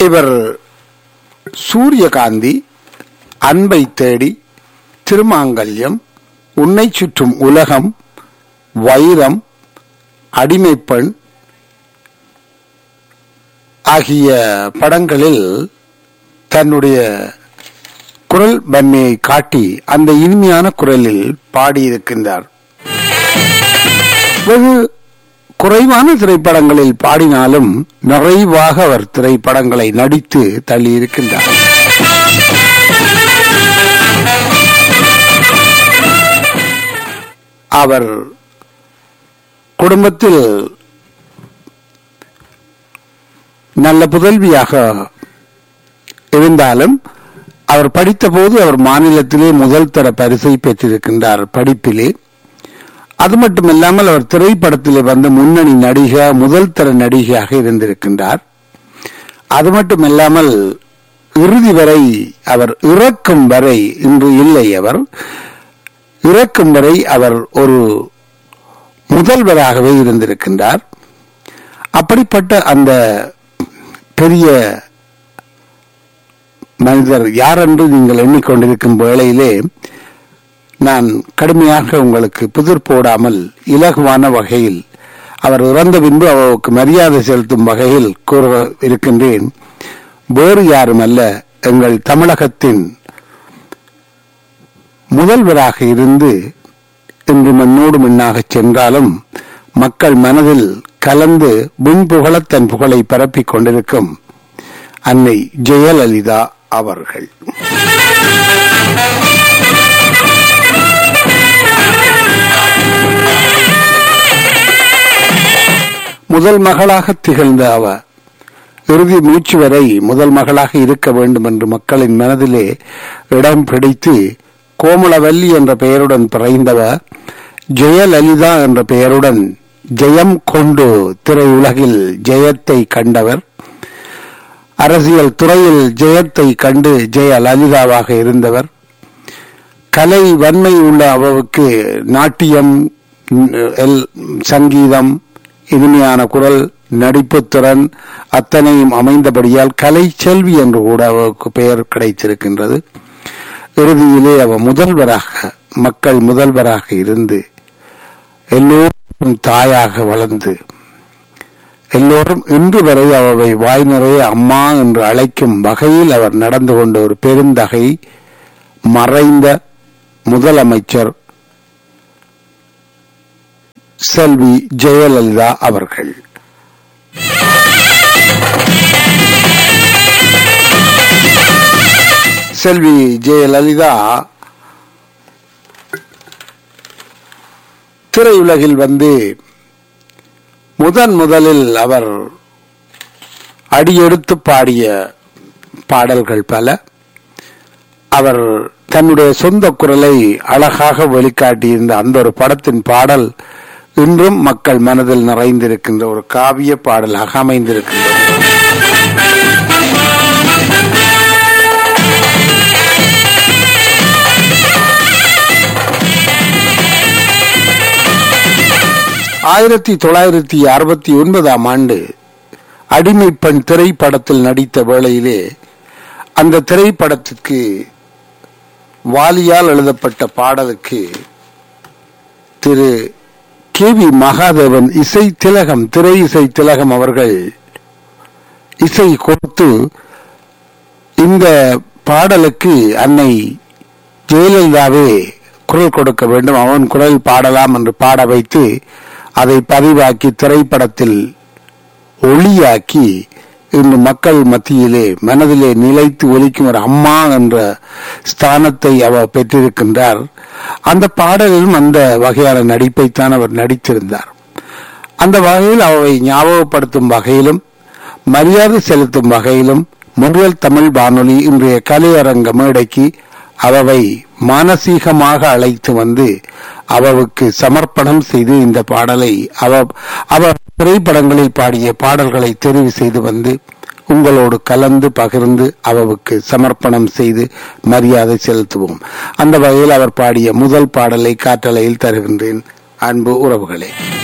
இவர் சூரியகாந்தி அன்பை தேடி திருமாங்கல்யம் உன்னை சுற்றும் உலகம் வைரம் அடிமைப்பெண் ஆகிய படங்களில் தன்னுடைய குரல் வன்மையை காட்டி அந்த இனிமையான குரலில் பாடியிருக்கின்றார் வெகு குறைவான திரைப்படங்களில் பாடினாலும் நிறைவாக அவர் திரைப்படங்களை நடித்து தள்ளியிருக்கின்றார் அவர் குடும்பத்தில் நல்ல புதல்வியாக இருந்தாலும் அவர் படித்தபோது அவர் மாநிலத்திலே முதல் தர பரிசை பெற்றிருக்கின்றார் படிப்பிலே அது மட்டுமில்லாமல் அவர் திரைப்படத்திலே வந்த முன்னணி நடிகை முதல் தர நடிகையாக இருந்திருக்கின்றார் அது மட்டுமில்லாமல் இறுதி வரை அவர் இறக்கும் வரை இன்று இல்லை அவர் இறக்கும் வரை அவர் ஒரு முதல்வராகவே இருந்திருக்கின்றார் அப்படிப்பட்ட அந்த பெரிய மனிதர் யார் என்று நீங்கள் எண்ணிக்கொண்டிருக்கும் வேளையிலே நான் கடுமையாக உங்களுக்கு புதிர் போடாமல் இலகுவான வகையில் அவர் இறந்த பின்பு அவருக்கு மரியாதை செலுத்தும் வகையில் கூற இருக்கின்றேன் வேறு யாரும் அல்ல எங்கள் தமிழகத்தின் முதல்வராக இருந்து இன்று மண்ணோடு மண்ணாக சென்றாலும் மக்கள் மனதில் கலந்து விண்புகழ தன் புகழை பரப்பிக் கொண்டிருக்கும் அன்னை ஜெயலலிதா அவர்கள் முதல் மகளாக திகழ்ந்த அவ இறுதி மூச்சு வரை முதல் மகளாக இருக்க வேண்டும் என்று மக்களின் மனதிலே இடம் பிடித்து கோமலவல்லி என்ற பெயருடன் பிறந்தவர் ஜெயலலிதா என்ற பெயருடன் ஜெயம் கொண்டு திரையுலகில் ஜெயத்தை கண்டவர் அரசியல் துறையில் ஜெயத்தை கண்டு ஜெயலலிதாவாக இருந்தவர் கலை வன்மை உள்ள அவருக்கு நாட்டியம் எல்- சங்கீதம் இனிமையான குரல் நடிப்புத்திறன் அத்தனையும் அமைந்தபடியால் கலை செல்வி என்று கூட அவருக்கு பெயர் கிடைத்திருக்கின்றது இறுதியிலே அவ முதல்வராக மக்கள் முதல்வராக இருந்து எல்லோரும் தாயாக வளர்ந்து எல்லோரும் இன்று வரை அவரை வாய் நிறைய அம்மா என்று அழைக்கும் வகையில் அவர் நடந்து கொண்ட ஒரு பெருந்தகை மறைந்த முதலமைச்சர் செல்வி ஜெயலலிதா அவர்கள் செல்வி ஜெயலலிதா திரையுலகில் வந்து முதன் முதலில் அவர் அடியெடுத்து பாடிய பாடல்கள் பல அவர் தன்னுடைய சொந்த குரலை அழகாக வெளிக்காட்டியிருந்த அந்த ஒரு படத்தின் பாடல் இன்றும் மக்கள் மனதில் நிறைந்திருக்கின்ற ஒரு காவிய பாடலாக அமைந்திருக்கின்றது ஆயிரத்தி தொள்ளாயிரத்தி அறுபத்தி ஒன்பதாம் ஆண்டு அடிமை பெண் திரைப்படத்தில் நடித்த வேளையிலே அந்த திரைப்படத்திற்கு வாலியால் எழுதப்பட்ட பாடலுக்கு திரு கே வி மகாதேவன் இசை திலகம் திரை இசை திலகம் அவர்கள் இசை கொடுத்து இந்த பாடலுக்கு அன்னை ஜெயலலிதாவே குரல் கொடுக்க வேண்டும் அவன் குரல் பாடலாம் என்று பாட வைத்து அதை பதிவாக்கி திரைப்படத்தில் ஒளியாக்கி இன்று மக்கள் மத்தியிலே மனதிலே நிலைத்து ஒலிக்கும் ஒரு அம்மா என்ற ஸ்தானத்தை அவர் பெற்றிருக்கின்றார் அந்த பாடலிலும் அந்த வகையான நடிப்பைத்தான் அவர் நடித்திருந்தார் அந்த வகையில் அவரை ஞாபகப்படுத்தும் வகையிலும் மரியாதை செலுத்தும் வகையிலும் முருகல் தமிழ் வானொலி இன்றைய கலையரங்க மேடைக்கு அவவை மானசீகமாக அழைத்து வந்து அவருக்கு சமர்ப்பணம் செய்து இந்த பாடலை அவ அவர் திரைப்படங்களில் பாடிய பாடல்களை தெரிவு செய்து வந்து உங்களோடு கலந்து பகிர்ந்து அவருக்கு சமர்ப்பணம் செய்து மரியாதை செலுத்துவோம் அந்த வகையில் அவர் பாடிய முதல் பாடலை காற்றலையில் தருகின்றேன் அன்பு உறவுகளே